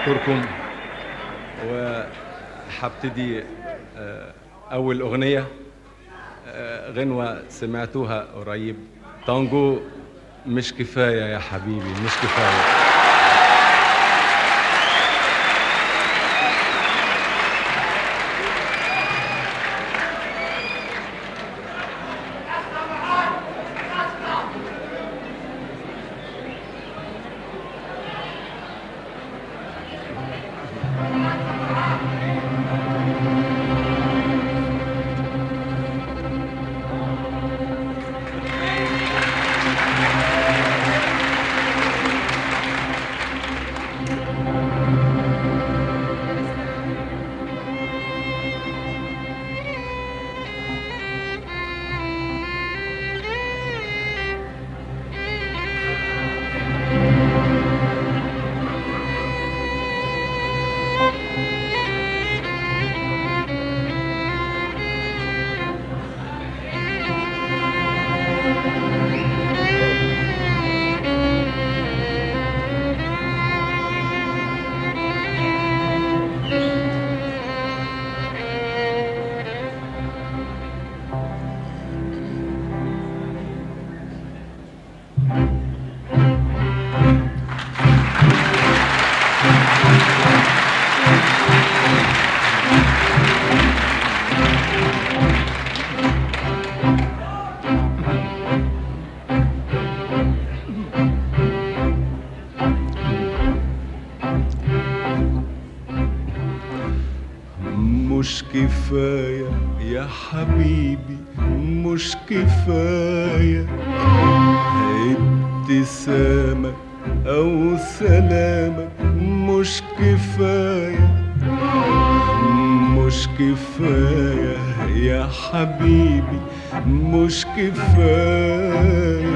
أشكركم وحبتدي آه، أول أغنية آه، غنوة سمعتوها قريب تانجو مش كفاية يا حبيبي مش كفاية مش كفاية يا حبيبي مش كفاية ابتسامك أو سلامك مش كفاية مش كفاية يا حبيبي مش كفاية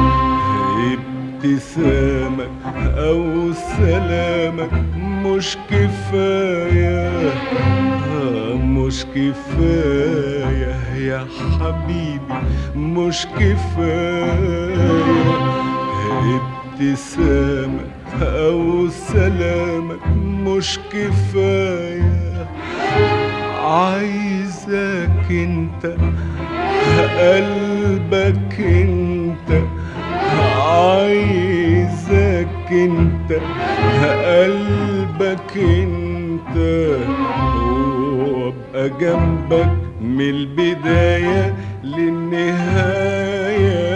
ابتسامك أو سلامك مش كفاية آه، مش كفاية يا حبيبي مش كفاية ابتسامك أو سلامك مش كفاية عايزك انت قلبك انت عايزك انت قلبك انت وابقى جنبك من البداية للنهاية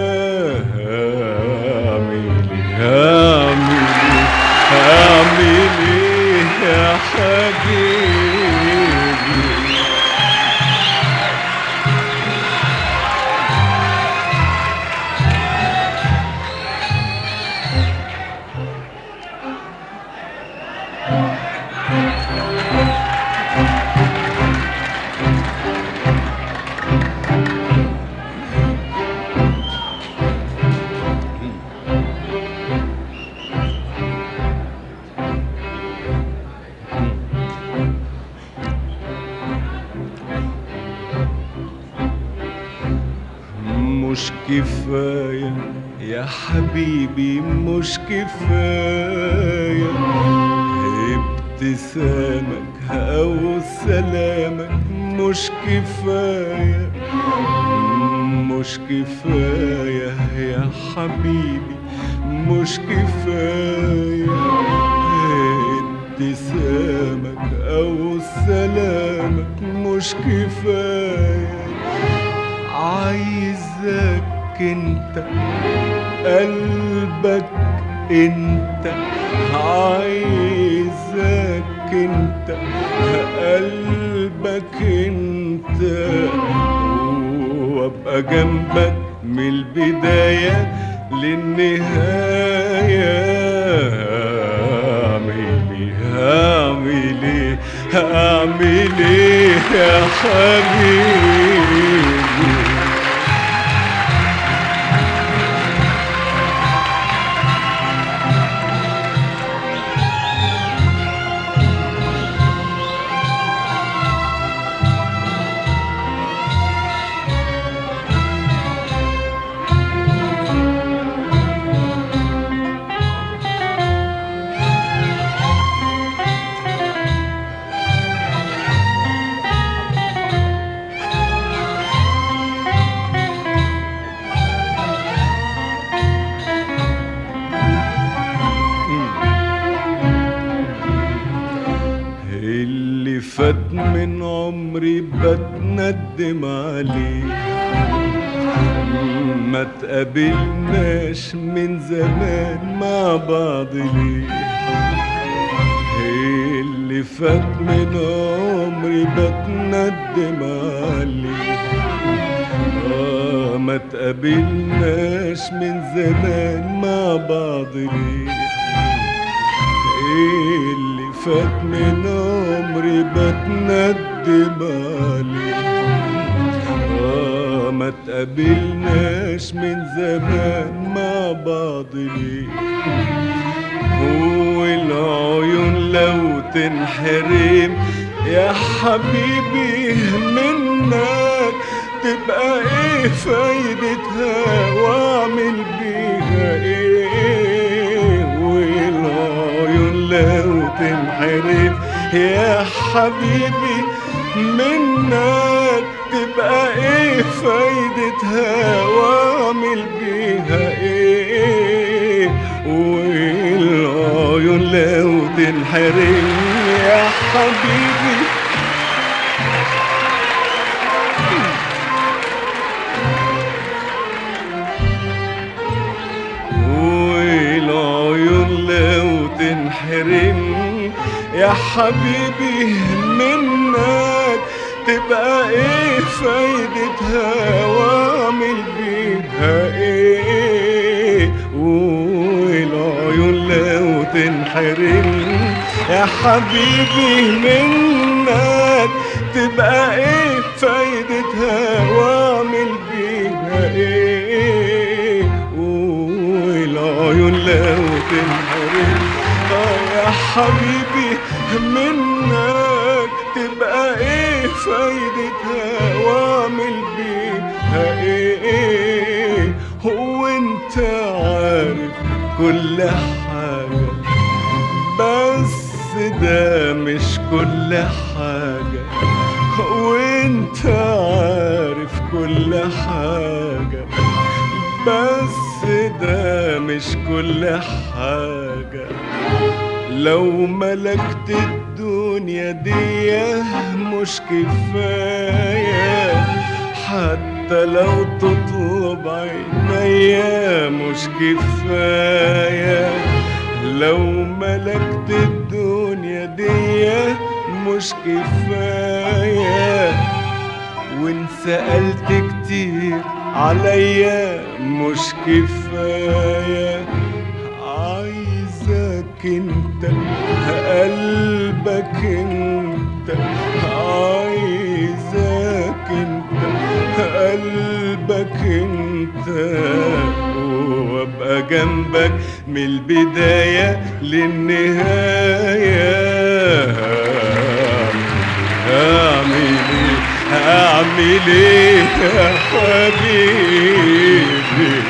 اعمل ايه اعمل ايه اعمل ايه يا حبيبي مش كفاية يا حبيبي مش كفاية ابتسامك أو سلامك مش كفاية مش كفاية يا حبيبي مش كفاية ابتسامك أو سلامك مش كفاية عايزك انت قلبك انت عايزك انت قلبك انت وابقى جنبك من البداية للنهاية اعمل ايه اعمل ايه اعمل ايه يا حبيبي اللي فات من عمري بتندم عليه ما تقابلناش من زمان مع بعض ليه اللي فات من عمري بتندم عليه آه ما تقابلناش من زمان مع بعض ليه اللي فات من عمري بتندم عليه آه ما تقابلناش من زمان مع بعض ليه هو العيون لو تنحرم يا حبيبي منك تبقى ايه فايدتها واعمل بيها ايه والعيون لو تنحرم يا حبيبي منك تبقى ايه فايدتها واعمل بيها ايه والعيون لو تنحرم يا حبيبي والعيون لو تنحرم يا حبيبي منك تبقى ايه فايدتها واعمل بيها ايه والعيون لو تنحرم يا حبيبي منك تبقى ايه فايدتها واعمل بيها ايه والعيون لو تنحرم آه يا حبيبي منك تبقى ايه فايدتها واعمل بيها ايه هو انت عارف كل حاجة بس ده مش كل حاجة وانت عارف كل حاجة بس ده مش كل حاجة لو ملكت الدنيا دي مش كفاية حتى لو تطلب عينيا مش كفاية لو ملكت الدنيا دي مش كفاية وان سألت كتير عليا مش كفاية عايزك انت قلبك انت عايزك انت قلبك انت وابقى جنبك من البداية للنهاية اعمل ايه اعمل ايه يا حبيبي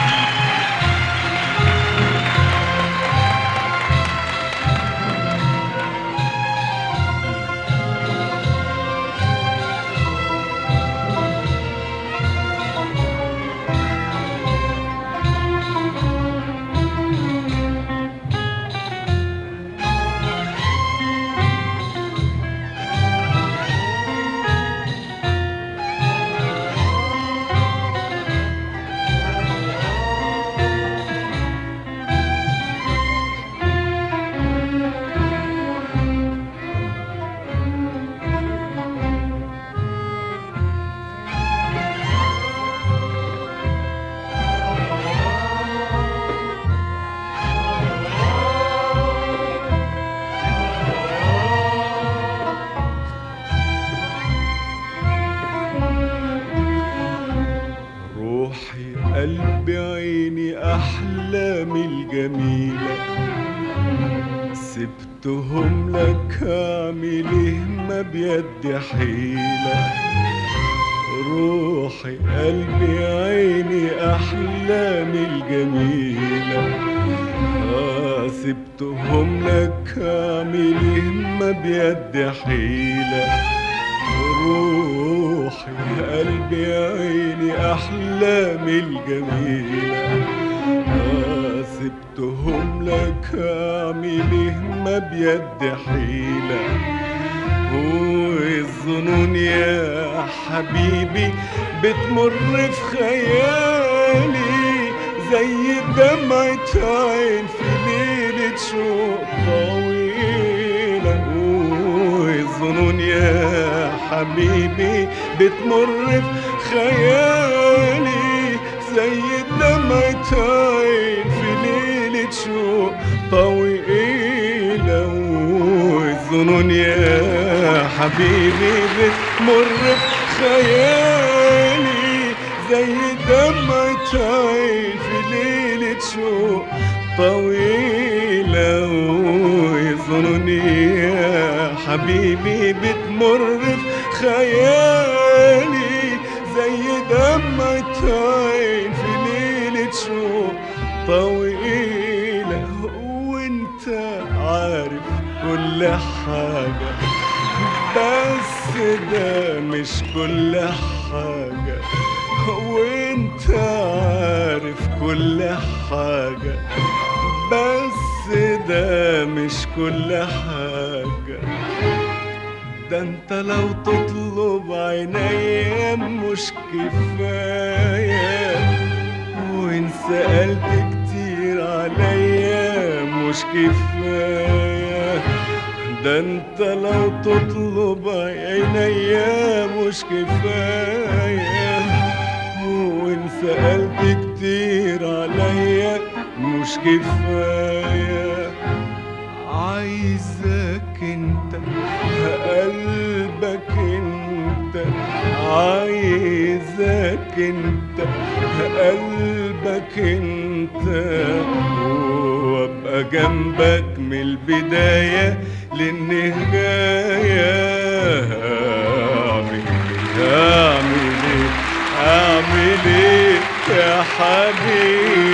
روحي قلبي عيني أحلامي الجميلة سبتهم لك أعمل إيه ما بيدي حيلة روحي قلبي عيني أحلامي الجميلة آه سبتهم لك أعمل إيه ما بيدي حيلة روحي قلبي عيني أحلامي الجميلة آه جبتهم لك اعمل ايه ما بيد حيلة والظنون يا حبيبي بتمر في خيالي زي دمعة عين في ليلة شوق طويلة والظنون يا حبيبي بتمر في خيالي زي دمعة عين في ليلة شوق طويلة والظنون يا حبيبي بتمر في خيالي زي دمعة عين في ليلة شوق طويلة وظنون يا حبيبي بتمر في خيالي زي دمعة عين في ليلة شوق طويلة وانت عارف كل حاجة بس ده مش كل حاجة وانت عارف كل حاجة بس ده مش كل حاجة ده انت لو تطلب عينيا مش كفاية وان سألت كتير عليا مش كفاية ده انت لو تطلب عينيا مش كفاية وان سألت كتير عليا مش كفاية عايزك انت قلبك انت عايزك انت قلبك انت وابقى جنبك من البداية للنهاية اعمل ايه اعمل ايه اعمل ايه يا حبيبي